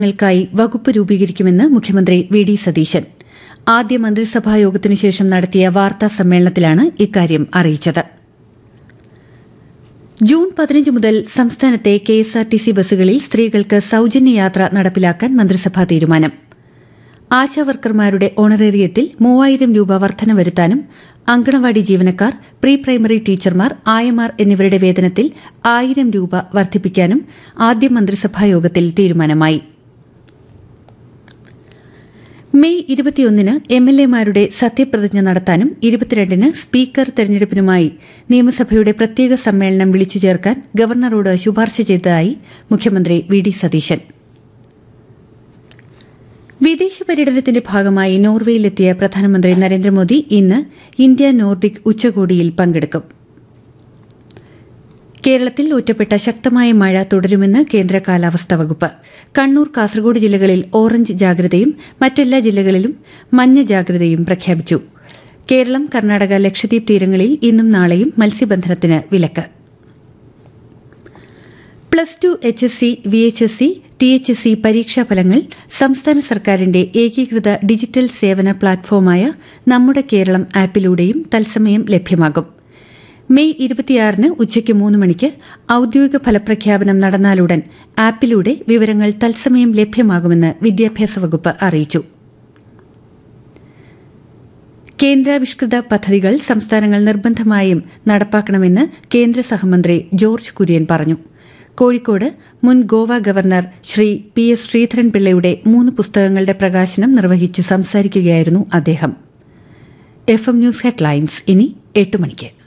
ങ്ങൾക്കായി വകുപ്പ് രൂപീകരിക്കുമെന്ന് മുഖ്യമന്ത്രി വി ഡി സതീശൻ ആദ്യ മന്ത്രിസഭാ യോഗത്തിനു ശേഷം നടത്തിയ വാർത്താ സമ്മേളനത്തിലാണ് ഇക്കാര്യം അറിയിച്ചത് ജൂൺ പതിനഞ്ച് മുതൽ സംസ്ഥാനത്തെ കെഎസ്ആർടിസി ബസ്സുകളിൽ സ്ത്രീകൾക്ക് സൌജന്യ യാത്ര നടപ്പിലാക്കാൻ മന്ത്രിസഭാ തീരുമാനം ആശാവർക്കർമാരുടെ ഓണറേറിയത്തിൽ മൂവായിരം രൂപ വർധന വരുത്താനും അങ്കണവാടി ജീവനക്കാർ പ്രീ പ്രൈമറി ടീച്ചർമാർ ആയമാർ എന്നിവരുടെ വേതനത്തിൽ ആയിരം രൂപ വർദ്ധിപ്പിക്കാനും ആദ്യ മന്ത്രിസഭാ യോഗത്തിൽ തീരുമാനമായി മെയ് ഇരുപത്തിയൊന്നിന് എം എൽ എമാരുടെ സത്യപ്രതിജ്ഞ നടത്താനും ഇരുപത്തിരണ്ടിന് സ്പീക്കർ തെരഞ്ഞെടുപ്പിനുമായി നിയമസഭയുടെ പ്രത്യേക സമ്മേളനം വിളിച്ചു ചേർക്കാൻ ഗവർണറോട് ശുപാർശ ചെയ്തതായി മുഖ്യമന്ത്രി വി ഡി സതീശൻ വിദേശ പര്യടനത്തിന്റെ ഭാഗമായി നോർവേയിലെത്തിയ പ്രധാനമന്ത്രി നരേന്ദ്രമോദി ഇന്ന് ഇന്ത്യ നോർഡിക് ഉച്ചകോടിയിൽ പങ്കെടുക്കും കേരളത്തിൽ ഒറ്റപ്പെട്ട ശക്തമായ മഴ തുടരുമെന്ന് കേന്ദ്ര കാലാവസ്ഥാ വകുപ്പ് കണ്ണൂർ കാസർഗോഡ് ജില്ലകളിൽ ഓറഞ്ച് ജാഗ്രതയും മറ്റെല്ലാ ജില്ലകളിലും മഞ്ഞ ജാഗ്രതയും പ്രഖ്യാപിച്ചു കേരളം കർണാടക ലക്ഷദ്വീപ് തീരങ്ങളിൽ ഇന്നും നാളെയും മത്സ്യബന്ധനത്തിന് വിലക്ക് plus two H S C V H S C T H S C പരീക്ഷാ ഫലങ്ങൾ സംസ്ഥാന സർക്കാരിന്റെ ഏകീകൃത ഡിജിറ്റൽ സേവന പ്ലാറ്റ്ഫോമായ നമ്മുടെ കേരളം ആപ്പിലൂടെയും തത്സമയം ലഭ്യമാകും മെയ് ഇരുപത്തിയാറിന് ഉച്ചയ്ക്ക് മൂന്ന് മണിക്ക് ഔദ്യോഗിക ഫലപ്രഖ്യാപനം നടന്നാലുടൻ ആപ്പിലൂടെ വിവരങ്ങൾ തത്സമയം ലഭ്യമാകുമെന്ന് വിദ്യാഭ്യാസ വകുപ്പ് അറിയിച്ചു കേന്ദ്രാവിഷ്കൃത പദ്ധതികൾ സംസ്ഥാനങ്ങൾ നിർബന്ധമായും നടപ്പാക്കണമെന്ന് കേന്ദ്ര സഹമന്ത്രി ജോർജ് കുര്യൻ പറഞ്ഞു കോഴിക്കോട് മുൻ Goa governor Shri P S ശ്രീധരൻപിള്ളയുടെ മൂന്ന് പുസ്തകങ്ങളുടെ പ്രകാശനം നിർവഹിച്ചു സംസാരിക്കുകയായിരുന്നു അദ്ദേഹം എഫ് എം ന്യൂസ് ഹെഡ്ലൈൻസ് ഇനി എട്ട് മണിക്ക്